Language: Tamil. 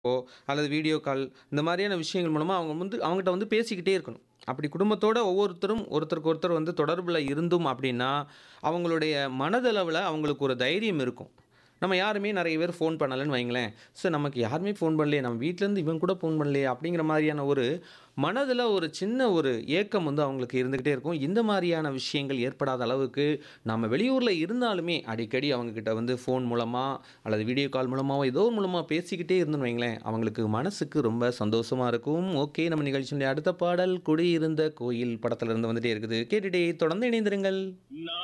ஓ அல்லது வீடியோ கால் இந்த மாதிரியான விஷயங்கள் மூலமா அவங்க வந்து அவங்ககிட்ட வந்து பேசிக்கிட்டே இருக்கணும். அப்படி குடும்பத்தோட ஒவ்வொருத்தரும் ஒருத்தருக்கு ஒருத்தர் வந்து தொடர்புல இருந்தோம் அப்படின்னா, அவங்களுடைய மனதளவுல அவங்களுக்கு ஒரு தைரியம் இருக்கும். நம்ம யாருமே நெறைய பேர் ஃபோன் பண்ணலன்னு வைங்களேன், "சார் நமக்கு யாருமே ஃபோன் பண்ணலையே, நம்ம வீட்லேருந்து இவன் கூட ஃபோன் பண்ணலையே" அப்படிங்கிற மாரியான ஒரு மனதில ஒரு சின்ன ஒரு ஏக்கம் வந்து அவங்களுக்கு இருந்துகிட்டே இருக்கும். இந்த மாரியான விஷயங்கள் ஏற்படாத அளவுக்கு நம்ம வெளியூர்ல இருந்தாலுமே அடிக்கடி அவங்ககிட்ட வந்து ஃபோன் மூலமா அல்லது வீடியோ கால் மூலமாவோ ஏதோ மூலமா பேசிக்கிட்டே இருந்தோம்னு வைங்களேன், அவங்களுக்கு மனசுக்கு ரொம்ப சந்தோஷமா இருக்கும். ஓகே நம்ம நிகழ்ச்சியினுடைய அடுத்த பாடல் "குடியிருந்த கோயில்" படத்திலிருந்து வந்துட்டே இருக்குது. கேட்டுட்டே தொடர்ந்து இணைந்திருங்கள்.